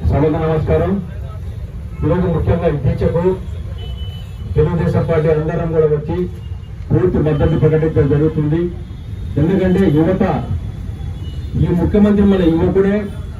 సభకు నమస్కారం ఈరోజు ముఖ్యంగా ఈ దీక్షకు తెలుగుదేశం పార్టీ అందరం కూడా వచ్చి పూర్తి మద్దతు ప్రకటించడం జరుగుతుంది ఎందుకంటే యువత ఈ ముఖ్యమంత్రి మన యువకుడే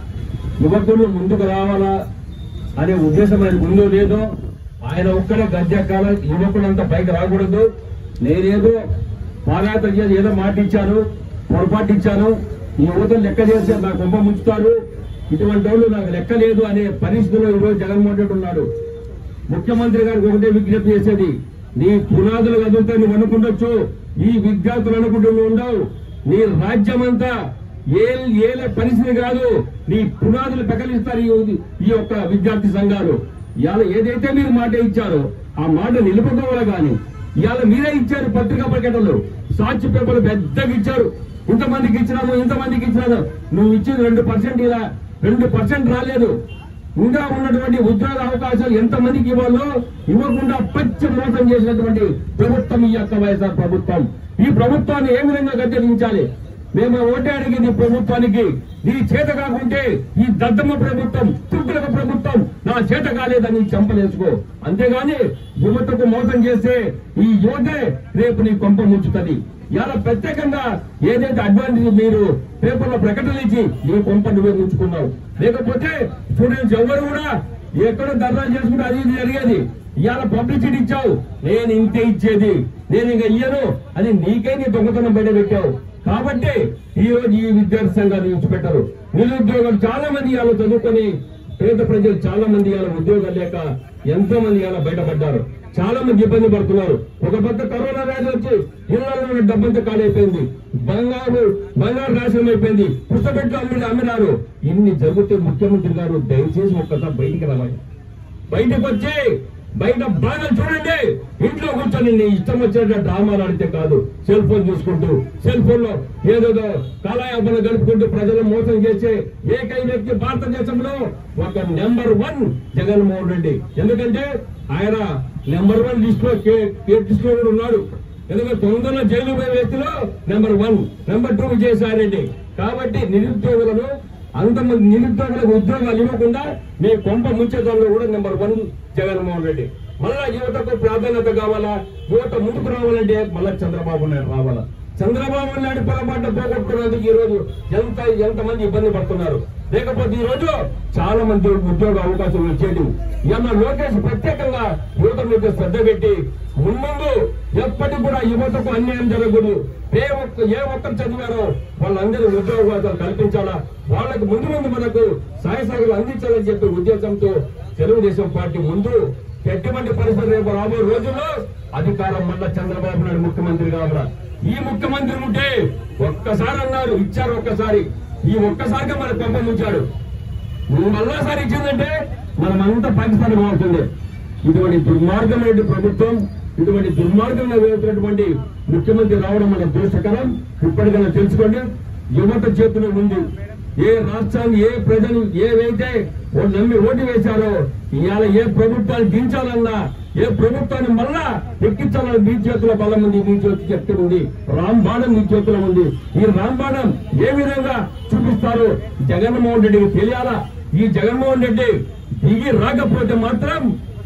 యువకులు ముందుకు రావాలా అనే ఉద్దేశం ఆయనకు ఉందో లేదో ఆయన ఒక్కడే గద్దెక్కాల యువకులంతా పైకి రాకూడదు నేనేదో పాదయాత్ర చేసి ఏదో మాట ఇచ్చాను పొరపాటు ఇచ్చాను ఈ యువతను లెక్క చేసి నా కొంప ముంచుతారు ఇటువంటి వాళ్ళు నాకు లెక్క లేదు అనే పరిస్థితిలో ఈరోజు జగన్మోహన్ రెడ్డి ఉన్నాడు ముఖ్యమంత్రి గారికి ఒకటే విజ్ఞప్తి చేసేది నీ పునాదులు కదులుతా నువ్వు అనుకుండొచ్చు ఈ విద్యార్థులు అనుకుంటూ నువ్వు ఉండవు నీ రాజ్యమంతా ఏ ఏలే పరిస్థితి కాదు నీ పునాదులు పెకలిస్తారు ఈ- ఈ యొక్క విద్యార్థి సంఘాలు ఇవాళ ఏదైతే మీరు మాట ఇచ్చారో ఆ మాట నిలుపుకోవాలి కానీ ఇవాళ మీరే ఇచ్చారు పత్రికా ప్రకటనలు సాక్షి పేపర్లు పెద్దగా ఇచ్చారు ఇంతమందికి ఇచ్చినాము ఇంతమందికి ఇచ్చినాము నువ్వు ఇచ్చింది రెండు పర్సెంట్ ఇలా రెండు పర్సెంట్ రాలేదు ఇంకా ఉన్నటువంటి ఉద్యోగ అవకాశాలు ఎంతమందికి ఇవ్వాలో ఇవ్వకుండా పచ్చ మోసం చేసినటువంటి ప్రభుత్వం ఈ యొక్క వైఎస్ఆర్ ప్రభుత్వం ఈ ప్రభుత్వాన్ని ఏ విధంగా గద్దెదించాలి మేము ఓటే అడిగింది ఈ ప్రభుత్వానికి నీ చేత కాకుంటే ఈ దద్దమ్మ ప్రభుత్వం తుగ్గులక ప్రభుత్వం నా చేత కాలేదని చెంపలేసుకో అంతేగాని యువతకు మోసం చేస్తే ఈ యువతే రేపు నీ కొంప ముంచుతుంది ఇలా ప్రత్యేకంగా ఏదైతే అడ్వాంటేజ్ మీరు పేపర్లో ప్రకటనలు ఇచ్చి నీ కొంప నువ్వే ముంచుకున్నావు లేకపోతే స్టూడెంట్స్ ఎవరు కూడా ఎక్కడో ధర్నాలు చేసుకుంటే అది ఇది జరిగేది ఇవాళ పబ్లిసిటీ ఇచ్చావు నేను ఇంతే ఇచ్చేది నేను ఇంకా ఇయ్యను అని నీకే నీ దొంగతనం బయట పెట్టావు కాబట్టి ఈ రోజు ఈ విద్యార్థి సంఘాలు విడిచిపెట్టారు నిరుద్యోగులు చాలా మంది ఇవాళ చదువుకొని పేద ప్రజలు చాలా మంది ఇవాళ ఉద్యోగాలు లేక ఎంతో మంది ఇవాళ బయటపడ్డారు చాలా మంది ఇబ్బంది పడుతున్నారు ఒక పెద్ద కరోనా వ్యాధి వచ్చి ఇళ్లలో ఉన్న డబ్బంతా కాలైపోయింది బంగారు బంగారు నాశనం అయిపోయింది పుస్తపెట్టు అమ్మిన అమ్మినారు ఇన్ని జరిగితే ముఖ్యమంత్రి గారు దయచేసి ఒక్కసారి బయటికి రావాలి బయటకు వచ్చి బయట బాగా చూడండి ఇంట్లో కూర్చొని నీ ఇష్టం వచ్చినట్టు డ్రామాలు ఆడితే కాదు సెల్ ఫోన్ చూసుకుంటూ సెల్ ఫోన్ లో ఏదేదో కాలయాపన గడుపుకుంటూ ప్రజలను మోసం చేసే ఏకైక వ్యక్తి భారతదేశంలో ఒక నెంబర్ వన్ జగన్మోహన్ రెడ్డి ఎందుకంటే ఆయన నెంబర్ వన్ లిస్ట్ లో లిస్ట్ లో కూడా ఉన్నాడు ఎందుకంటే తొందరలో జైలు పోయే వ్యక్తిలో number one number two Vijayasai Reddy కాబట్టి నిరుద్యోగులను అంతమంది నిరుద్యోగులకు ఉద్యోగాలు ఇవ్వకుండా మీ కొంప ముంచేదాల్లో కూడా నెంబర్ వన్ జగన్మోహన్ రెడ్డి మళ్ళా యువతకు ప్రాధాన్యత కావాలా యువత ముందుకు రావాలంటే మళ్ళా చంద్రబాబు నాయుడు రావాలా చంద్రబాబు నాయుడు పొరపాటు పోగొట్టుకున్నందుకు ఈ రోజు ఎంత ఎంతమంది ఇబ్బంది పడుతున్నారు లేకపోతే ఈ రోజు చాలా మంది ఉద్యోగ అవకాశం వచ్చేది ఇవాళ లోకేష్ ప్రత్యేకంగా యువత మీద శ్రద్ధ పెట్టి మున్ముందు ఎప్పటికి కూడా యువతకు అన్యాయం జరగకూడదు ఏ ఒక్క ఏ ఒక్కరు చదివారో వాళ్ళందరూ ఉద్యోగాలు కల్పించాలా వాళ్ళకి ముందు ముందు మనకు సహాయ సహకారాలు అందించాలని చెప్పే ఉద్దేశంతో తెలుగుదేశం పార్టీ ముందు ఎటువంటి పరిస్థితి రేపు రాబోయే రోజుల్లో అధికారం మళ్ళా చంద్రబాబు నాయుడు ముఖ్యమంత్రి కావాలా ఈ ముఖ్యమంత్రి ఉంటే ఒక్కసారి అన్నారు ఇచ్చారు ఒక్కసారి ఈ ఒక్కసారిగా మన పంపం ఉంచాడు మళ్ళాసారి ఇచ్చిందంటే మనమంతా పాకిస్తాన్ బాగుంటుంది ఇటువంటి దుర్మార్గమైన ప్రభుత్వం ఇటువంటి దుర్మార్గంగా వెళ్తున్నటువంటి ముఖ్యమంత్రి రావడం మన దోషకరం ఇప్పటికైనా తెలుసుకోండి యువత చేతిలో ఉంది ఏ రాష్ట్రాన్ని ఏ ప్రజలు ఏవైతే ఓ నమ్మి ఓటు వేశారో ఇవాళ ఏ ప్రభుత్వాన్ని దించాలన్నా ఏ ప్రభుత్వాన్ని మళ్ళా ఎక్కించాలని మీ చేతిలో బలం ఉంది మీ చేతి శక్తి ఉంది రాంబాణం మీ చేతిలో ఉంది ఈ రాంబాణం ఏ విధంగా చూపిస్తారో జగన్మోహన్ రెడ్డికి తెలియాలా ఈ జగన్మోహన్ రెడ్డి దిగి రాకపోతే మాత్రం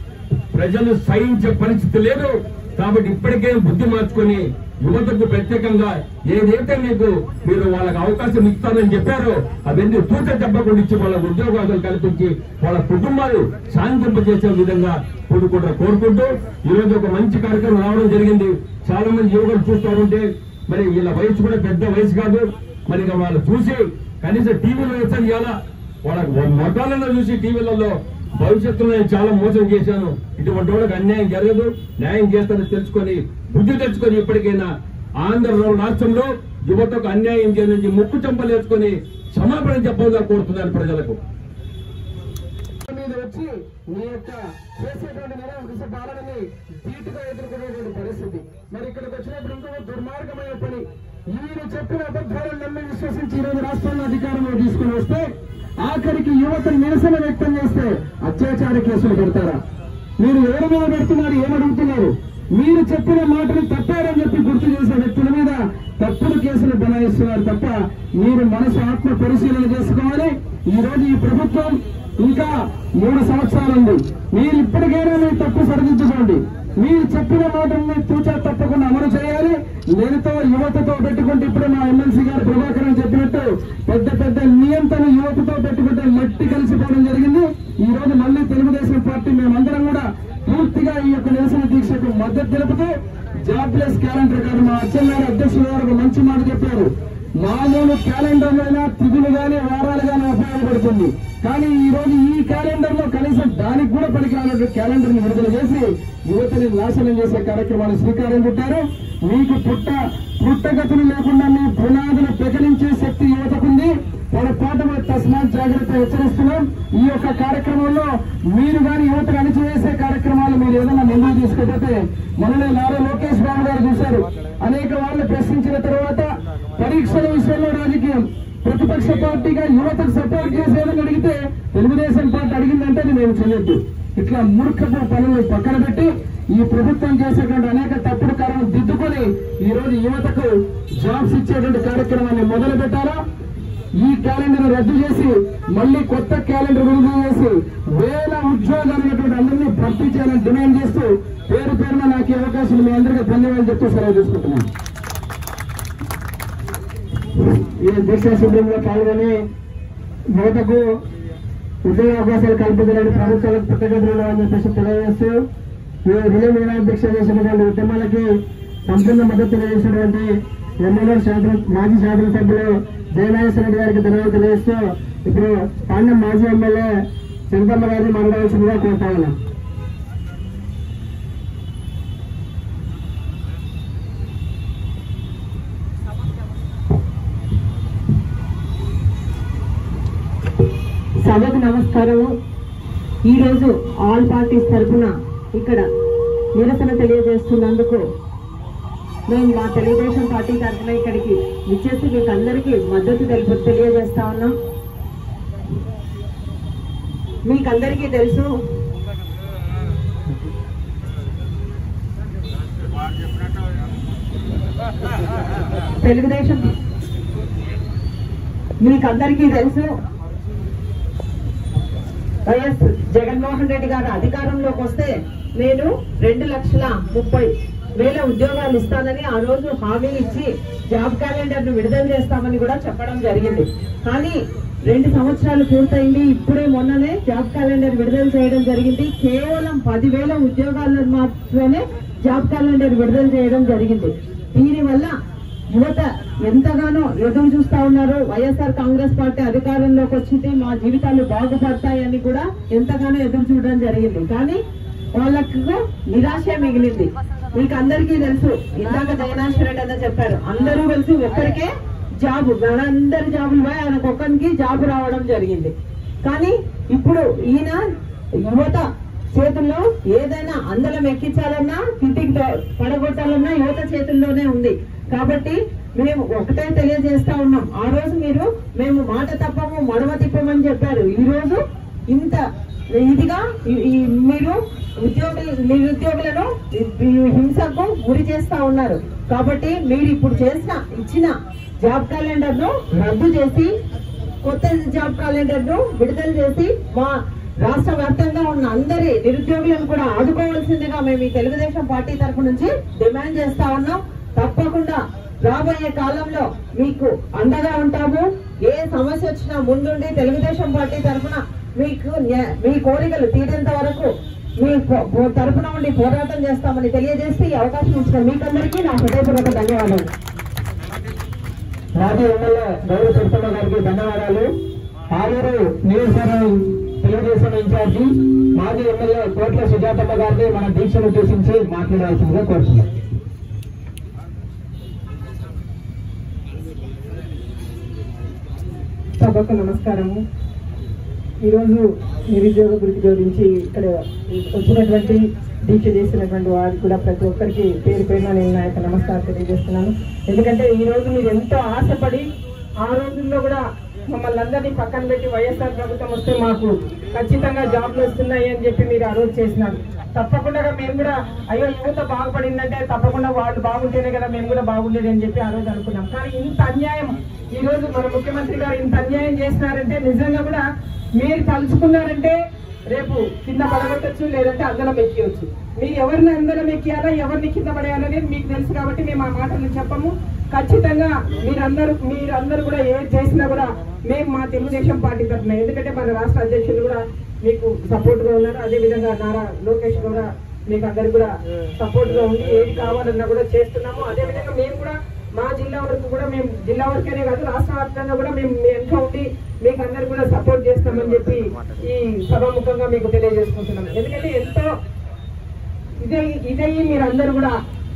ప్రజలు సహించే పరిస్థితి లేదు కాబట్టి ఇప్పటికే బుద్ధి మార్చుకొని యువతకు ప్రత్యేకంగా ఏదైతే మీకు మీరు వాళ్ళకి అవకాశం ఇస్తారని చెప్పారో అవన్నీ తూచ చెప్పకుండా ఇచ్చి వాళ్ళ ఉద్యోగాలు కల్పించి వాళ్ళ కుటుంబాలు శాంతింపజేసే విధంగా కోరుకుంటూ కోరుకుంటూ ఈ రోజు ఒక మంచి కార్యక్రమం రావడం జరిగింది చాలా మంది యువకులు చూస్తూ ఉంటే మరి వీళ్ళ వయసు కూడా పెద్ద వయసు కాదు మరి ఇక వాళ్ళు చూసి కనీసం టీవీలో వేస్తారు ఇవాళ వాళ్ళ మొట్టాలలో చూసి టీవీలలో భవిష్యత్తులో నేను చాలా మోసం చేశాను ఇటువంటి వాళ్ళకి అన్యాయం జరగదు న్యాయం చేస్తానని తెలుసుకొని బుద్ధి తెచ్చుకొని ఇప్పటికైనా ఆంధ్ర రాష్ట్రంలో యువతకు అన్యాయం చేయడానికి ముక్కు చెంపలేసుకొని క్షమాపణ చెప్పగా కోరుతున్నాను ప్రజలకు మీద వచ్చి మీ యొక్క చేసేటువంటి నిరాకృష పాలనని ధీటుగా ఎదుర్కొనేటువంటి పరిస్థితి మరి ఇక్కడికి వచ్చినప్పుడు ఇంకొక దుర్మార్గమైన పని ఈయన చెప్పిన అబద్ధాలను నమ్మి విశ్వసించి ఈరోజు రాష్ట్రంలో అధికారంలో తీసుకుని వస్తే ఆఖరికి యువత నిరసన వ్యక్తం చేస్తే అత్యాచార కేసులు పెడతారా మీరు ఎవరి మీద పెడుతున్నారు ఏమడుగుతున్నారు మీరు చెప్పిన మాటలు తప్పారని చెప్పి గుర్తు చేసిన వ్యక్తుల మీద తప్పుడు కేసులు బనాయిస్తున్నారు తప్ప మీరు మనసు ఆత్మ పరిశీలన చేసుకోవాలి ఈ రోజు ఈ ప్రభుత్వం ఇంకా మూడు సంవత్సరాలు ఉంది మీరు ఇప్పటికైనా మీ తప్పు సరిదిద్దుకోండి మీరు చెప్పిన మాటల్ని తూచా తప్పకుండా అమలు చేయాలి నేనుతో యువతతో పెట్టుకుంటే ఇప్పుడు మా ఎమ్మెల్సీ గారు ప్రభాకర్ చెప్పినట్టు పెద్ద పెద్ద నియంత్రణ యువతతో పెట్టుకుంటే మట్టి కలిసిపోవడం జరిగింది ఈ రోజు మళ్ళీ తెలుగుదేశం పార్టీ మేమందరం కూడా పూర్తిగా ఈ యొక్క నిరసన దీక్షకు మద్దతు తెలుపుతూ జాబ్లెస్ క్యాలెండర్ గారు మా అచ్చెన్నాయుడు అధ్యక్షులు గారు ఒక మంచి మాట చెప్పారు మామూలు క్యాలెండర్ అయినా తిథులు గాని వారాలు గాని ఉపయోగపడుతుంది కానీ ఈ రోజు ఈ క్యాలెండర్ లో కనీసం దానికి కూడా పనికిరానట్టు క్యాలెండర్ ని విడుదల చేసి యువతని నాశనం చేసే కార్యక్రమాన్ని శ్రీకారం చుట్టారు మీకు పుట్ట పుట్టగతులు లేకుండా మీ పునాదులు పెకలించే శక్తి యువతకుంది పొరపాటు తస్మాత్ జాగ్రత్త హెచ్చరిస్తున్నాం ఈ యొక్క కార్యక్రమంలో మీరు గాని యువతను అణిచివేసే కార్యక్రమాలు మీరు ఏదైనా ముందుకు తీసుకపోతే మొన్ననే నారా లోకేష్ బాబు గారు చూశారు అనేక వాళ్ళు ప్రశ్నించిన తర్వాత పరీక్షల విషయంలో రాజకీయం ప్రతిపక్ష పార్టీగా యువతకు సపోర్ట్ చేసేదని అడిగితే తెలుగుదేశం పార్టీ అడిగిందంటే అది మేము చెయ్యొద్దు ఇట్లా మూర్ఖపు పనులు పక్కన పెట్టి ఈ ప్రభుత్వం చేసేటువంటి అనేక తప్పుడు కార్యాలను దిద్దుకొని ఈ రోజు యువతకు జాబ్స్ ఇచ్చేటువంటి కార్యక్రమాన్ని మొదలు పెట్టారా ఈ క్యాలెండర్ రద్దు చేసి మళ్ళీ కొత్త క్యాలెండర్ విడుదల చేసి వేల ఉద్యోగాలు ఉన్నటువంటి అందరినీ భర్తీ చేయాలని డిమాండ్ చేస్తూ పేరు పేరున నాకు ఈ అవకాశం మీ అందరికీ ధన్యవాదాలు చెప్తూ సెలవు తీసుకుంటున్నాను ఈ దీక్షా శిబిరంలో పాల్గొని యువతకు ఉద్యోగ అవకాశాలు కల్పించాలని ప్రభుత్వాలకు పుట్టగతులు అని చెప్పేసి తెలియజేస్తూ ఈ రిలే మీద దీక్ష చేసినటువంటి ఉద్యమాలకి సంపూర్ణ మద్దతు తెలియజేసినటువంటి ఎమ్మెల్యే శాసన మాజీ శాసనసభ్యులు జయనాగేశ్వర రెడ్డి గారికి ధన్యవాదాలు తెలియజేస్తూ ఇప్పుడు పాండ్యం మాజీ ఎమ్మెల్యే చంద్రమ్మ గారిని మాట్లాడాల్సిందిగా కోరుతా ఉన్నాం సభకు నమస్కారము ఈరోజు ఆల్ పార్టీస్ తరఫున ఇక్కడ నిరసన తెలియజేస్తున్నందుకు మేము మా తెలుగుదేశం పార్టీ తరఫున ఇక్కడికి విచ్చేసి మీకు అందరికీ మద్దతు తెలుపు తెలియజేస్తా ఉన్నాం మీకందరికీ తెలుసు తెలుగుదేశం మీకందరికీ తెలుసు వైఎస్ జగన్మోహన్ రెడ్డి గారు అధికారంలోకి వస్తే నేను రెండు లక్షల ముప్పై వేల ఉద్యోగాలు ఇస్తానని ఆ రోజు హామీ ఇచ్చి జాబ్ క్యాలెండర్ ను విడుదల చేస్తామని కూడా చెప్పడం జరిగింది కానీ రెండు సంవత్సరాలు పూర్తయింది ఇప్పుడే మొన్ననే జాబ్ క్యాలెండర్ విడుదల చేయడం జరిగింది కేవలం పదివేల ఉద్యోగాలను మాత్రమే జాబ్ క్యాలెండర్ విడుదల చేయడం జరిగింది దీనివల్ల యువత ఎంతగానో ఎదురు చూస్తా ఉన్నారు వైఎస్ఆర్ కాంగ్రెస్ పార్టీ అధికారంలోకి వచ్చింది మా జీవితాలు బాగుపడతాయని కూడా ఎంతగానో ఎదురు చూడడం జరిగింది కానీ వాళ్ళకు నిరాశ మిగిలింది మీకు అందరికీ తెలుసు ఇందాక జగనాశ్వర రెడ్డి అన్న చెప్పారు అందరూ కలిసి ఒక్కరికే జాబ్ మనందరి జాబులు పోయి ఆయనకు ఒక్కరికి జాబ్ రావడం జరిగింది కానీ ఇప్పుడు ఈయన యువత చేతుల్లో ఏదైనా అందలం ఎక్కించాలన్నా కిందికి ద- పడగొట్టాలన్నా యువత చేతుల్లోనే ఉంది కాబట్టి మేము ఒకటే తెలియజేస్తా ఉన్నాం ఆ రోజు మీరు మేము మాట తప్పము మడమ తిప్పమని చెప్పారు ఈ రోజు ఇంత ఇదిగా ఈ- ఈ మీరు ఉద్యోగులు నిరుద్యోగులను ఈ- ఈ హింసకు గురి చేస్తా ఉన్నారు కాబట్టి మీరు ఇప్పుడు చేసిన ఇచ్చిన జాబ్ క్యాలెండర్ ను రద్దు చేసి కొత్త జాబ్ క్యాలెండర్ ను విడుదల చేసి మా రాష్ట్ర వ్యాప్తంగా ఉన్న అందరి నిరుద్యోగులను కూడా ఆదుకోవాల్సిందిగా మేము ఈ తెలుగుదేశం పార్టీ తరఫు నుంచి డిమాండ్ చేస్తా ఉన్నాం తప్పకుండా రాబోయే కాలంలో మీకు అండగా ఉంటాము ఏ సమస్య వచ్చినా ముందుండి తెలుగుదేశం పార్టీ తరఫున మీకు న్యా- మీ కోరికలు తీరేంత వరకు మీ పో- పో- తరఫున ఉండి పోరాటం చేస్తామని తెలియజేసి ఈ అవకాశం ఇచ్చిన మీకందరికీ నా హృదయపూర్వక ధన్యవాదాలు మాజీ ఎమ్మెల్యే గౌరవ సరితమ్మ గారికి ధన్యవాదాలు ఆలూరు నియోజకవర్గం తెలుగుదేశం ఇన్ఛార్జి మాజీ ఎమ్మెల్యే కోట్ల సుజాతమ్మ గారిని మన దీక్షను ఉద్దేశించి మాట్లాడాల్సిందిగా కోరుతున్నాం సభకు నమస్కారము ఈరోజు నిరుద్యోగ వృత్తి గురించి ఇక్కడ వచ్చినటువంటి దీక్ష చేసినటువంటి వారికి కూడా ప్రతి ఒక్కరికి పేరు పేరున నేను నా యొక్క నమస్కారం తెలియజేస్తున్నాను ఎందుకంటే ఈ రోజు మీరు ఎంతో ఆశపడి ఆ రోజుల్లో కూడా మమ్మల్ని అందరినీ పక్కన పెట్టి వైఎస్ఆర్ ప్రభుత్వం వస్తే మాకు ఖచ్చితంగా జాబ్లు వస్తున్నాయి అని చెప్పి మీరు ఆ రోజు చేసినారు తప్పకుండా మేము కూడా అయ్యో యువత బాగుపడిందంటే తప్పకుండా వాళ్ళు బాగుంటేనే కదా మేము కూడా బాగుండేది అని చెప్పి ఆ రోజు అనుకున్నాం కానీ ఇంత అన్యాయం ఈ రోజు మన ముఖ్యమంత్రి గారు ఇంత అన్యాయం చేస్తున్నారంటే నిజంగా కూడా మీరు తలుచుకున్నారంటే రేపు కింద పడగొట్టచ్చు లేదంటే అందరం ఎక్కియొచ్చు మీరు ఎవరిని అందరం ఎక్కియాలా ఎవరిని కింద పడేయాలనేది మీకు తెలుసు కాబట్టి మేము ఆ మాటలు చెప్పము ఖచ్చితంగా మీరందరూ మీరందరూ కూడా ఏది చేసినా కూడా మేము మా తెలుగుదేశం పార్టీ తరఫున ఎందుకంటే మన రాష్ట్ర అధ్యక్షులు కూడా మీకు సపోర్ట్ గా ఉన్నారు అదే విధంగా నారా లోకేష్ కూడా మీకు అందరు కూడా సపోర్ట్ గా ఉండి ఏది కావాలన్నా కూడా చేస్తున్నాము అదే విధంగా మేము కూడా మా జిల్లా వరకు కూడా మేము జిల్లా వరకేనే కాదు రాష్ట్ర వ్యాప్తంగా కూడా మేము మీ వెనుక ఉండి మీకు అందరు కూడా సపోర్ట్ చేస్తామని చెప్పి ఈ సభాముఖంగా మీకు తెలియజేసుకుంటున్నాం ఎందుకంటే ఎంతో ఇదే ఇదే మీరందరూ కూడా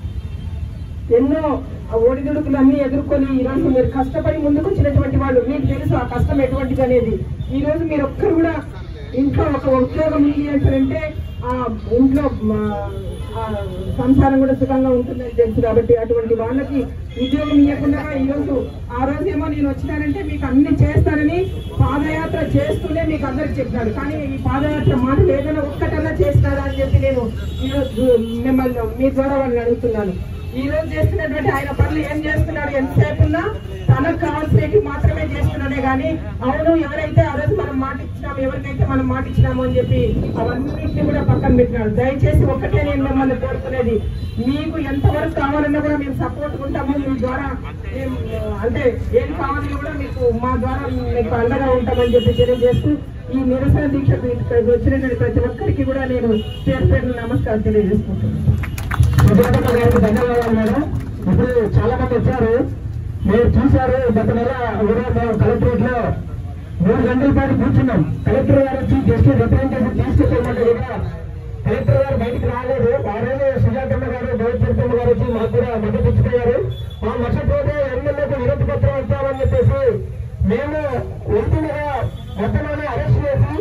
ఎన్నో ఒడిదుడుకులు అన్ని ఎదుర్కొని ఈ రోజు మీరు కష్టపడి ముందుకు వచ్చినటువంటి వాళ్ళు మీకు తెలుసు ఆ కష్టం ఎటువంటిది అనేది ఈ రోజు మీరు ఒక్కరు కూడా ఇంట్లో ఒక ఉద్యోగం ఉంది అంటే ఆ ఇంట్లో మా, ఆ సంసారం కూడా సుఖంగా ఉంటుందని తెలుసు కాబట్టి అటువంటి వాళ్ళకి ఉద్యోగం ఇవ్వకుండా ఈ రోజు ఆ రోజు ఏమో నేను వచ్చినానంటే మీకు అన్ని చేస్తానని పాదయాత్ర చేస్తూనే మీకు అందరికి చెప్పినాడు కానీ ఈ పాదయాత్ర మాటలు ఏదైనా ఒక్కటన్నా చేస్తారా అని చెప్పి నేను ఈరోజు మిమ్మల్ని మీ ద్వారా వాళ్ళని అడుగుతున్నాను ఈ రోజు చేస్తున్నటువంటి ఆయన పనులు ఏం చేస్తున్నాడు ఎంతసేపు ఉన్నా తనకు కావాల్సినవి మాత్రమే చేస్తున్నాడే కానీ అవును ఎవరైతే ఆ రోజు మనం మాట ఇచ్చినాము ఎవరికైతే మనం మాట ఇచ్చినాము అని చెప్పి అవన్నింటినీ కూడా పక్కన పెట్టినాడు దయచేసి ఒక్కటే నేను మిమ్మల్ని కోరుకునేది మీకు ఎంతవరకు కావాలన్నా కూడా మేము సపోర్ట్ ఉంటాము మీ ద్వారా మేము, అంటే ఏం కావాలన్నా కూడా మీకు మా ద్వారా మీకు అండగా ఉంటామని చెప్పి తెలియజేస్తూ ఈ నిరసన దీక్షకు ఇక్కడికి వచ్చినటువంటి ప్రతి ఒక్కరికి కూడా నేను పేరు పేరు నమస్కారం తెలియజేసుకుంటున్నాను సుబ్రహ్మణ్య గారికి ధన్యవాదాలు మేడం ఇప్పుడు చాలా మంది వచ్చారు మీరు చూశారు గత నెల ఉదయం మేము కలెక్టరేట్ లో మూడు గంటల పాటు కూర్చున్నాం కలెక్టర్ గారు వచ్చి జస్ట్ రిప్రజెంటేషన్ తీసుకెళ్ళమంటే కూడా కలెక్టర్ గారు బయటికి రాలేదు ఆ రోజు సుజాతమ్మ గారు గౌతమ్మ గారు వచ్చి మాకు కూడా మద్దతు ఇచ్చిపోయారు మా మరుసటి రోజే ఎమ్మెల్యేకు వినతి పత్రం ఇస్తామని చెప్పేసి మేము వెళ్తుండగా మొత్తంలోనే అరెస్ట్ చేసి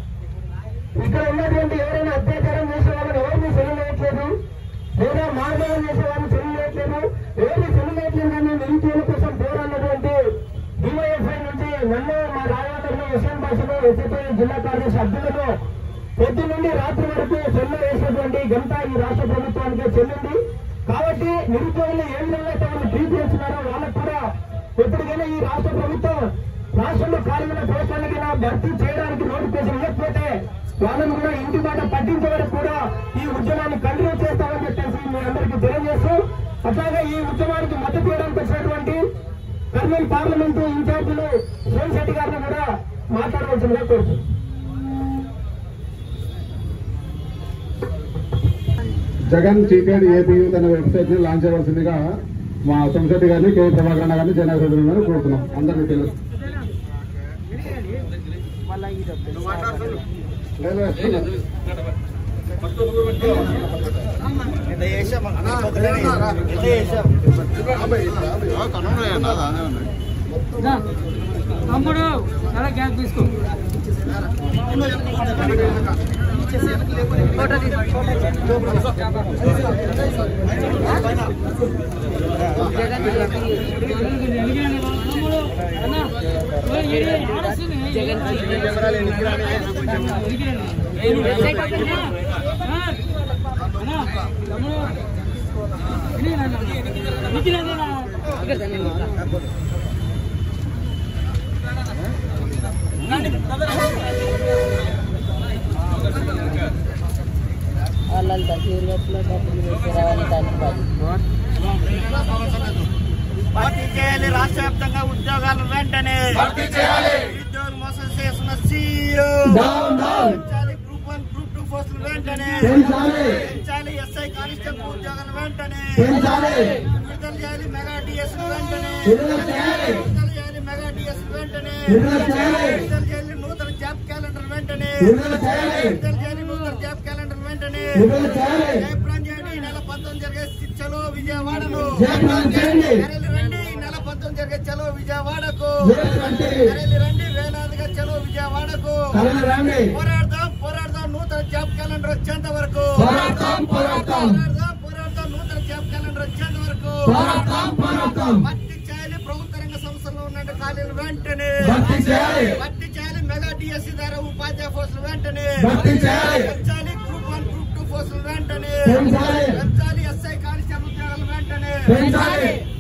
ఇక్కడ ఉన్నటువంటి ఎవరైనా అత్యాచారం చేసే వాళ్ళని ఎవరిని సెలవులేయట్లేదు లేదా మార్గం చేసే వాళ్ళని సెలవులేయట్లేదు ఎవరిని సెలవులేయట్లేదు కానీ నిరుద్యోగుల కోసం పోరాడినటువంటి డివైఎఫ్ఐ నుంచి నన్ను మా రాజానగర్లో ఎస్ఎన్ భాషలో ఎస్ఎఫ్ఐ జిల్లా కార్యదర్శి అభ్యులను పొద్దు నుండి రాత్రి వరకు చెల్లు వేసినటువంటి ఘనత ఈ రాష్ట్ర ప్రభుత్వానికి చెల్లింది కాబట్టి నిరుద్యోగులు ఏ విధంగా అయితే వాళ్ళు ట్రీట్ చేస్తున్నారో వాళ్ళకు కూడా ఎప్పటికైనా ఈ రాష్ట్ర ప్రభుత్వం రాష్ట్రంలో ఖాళీల పోస్టులకి భర్తీ చేయడానికి నోటిఫికేషన్ ఇవ్వకపోతే వాళ్ళని కూడా ఇంటి మాట పట్టించే వరకు కూడా ఈ ఉద్యమాన్ని కంటిన్యూ చేస్తామని చెప్పేసి మీ అందరికీ తెలియజేస్తూ అట్లాగే ఈ ఉద్యమానికి మద్దతు ఇవ్వడానికి వచ్చినటువంటి కర్నూలు పార్లమెంటు ఇన్ఛార్జీలు శివశెట్టి గారిని కూడా మాట్లాడవలసిందిగా కోరుతున్నాను జగన్ చీటెడ్ ఏపీ యూత్ అనే వెబ్సైట్ ని లాంచ్ చేయవలసిందిగా మా సోమశెట్టి గారిని కే ప్రభాకర్ గారిని జనరల్ సెక్రటరీ గారిని కోరుతున్నాం అందరికీ తెలుసు లేదు, లేదు. తమ్ముడు చాలా గ్యాస్ తీసుకో తమ్ముడు అన్న జగన్ వాళ్ళంతా సీరియస్లో డబ్బులు పెట్టి రావాలి దానికి కాదు భర్తీ చేయాలి రాష్ట్ర వ్యాప్తంగా ఉద్యోగాలు వెంటనే ఉద్యోగులు మోసం చేస్తున్న సీఈఓ పెంచాలి గ్రూప్ వన్ గ్రూప్ టూ పోస్టులు వెంటనే పెంచాలి ఎస్ఐ కానిస్టేబుల్ ఉద్యోగాలు వెంటనే విడుదల చేయాలి మెగా డిఎస్ వెంటనే విడుదల చేయాలి మెగా డిఎస్ వెంటనే విడుదల చేయాలి నూతన జాబ్ క్యాలెండర్ వెంటనే విడుదల చేయాలి నూతన జాబ్ క్యాలెండర్ వెంటనే జయప్రాన్ చేయండి ఈ నెల పంతొమ్మిది జరిగే చలో విజయవాడను కరెలు రండి ఈ నెల పంతొమ్మిది జరిగే చలో విజయవాడకు కరెలు రండి వేలాదిగా చలో విజయవాడకు పోరాడదాం పోరాడదాం నూతన జాబ్ క్యాలెండర్ వచ్చేంత వరకు పోరాడదాం పోరాడదాం నూతన జాబ్ క్యాలెండర్ వచ్చేంత వరకు భర్తీ చేయాలి ప్రభుత్వ రంగ సంస్థల్లో ఉన్న ఖాళీలు వెంటనే భర్తీ చేయాలి మెగా డిఎస్సి ద్వారా ఉపాధ్యాయ పోస్టులు వెంటనే పెంచాలి group one group two two పోస్టులు వెంటనే పెంచాలి. పెంచాలి ఎస్ఐ కానిస్టేబుల్ ఉద్యోగాలు వెంటనే పెంచాలి.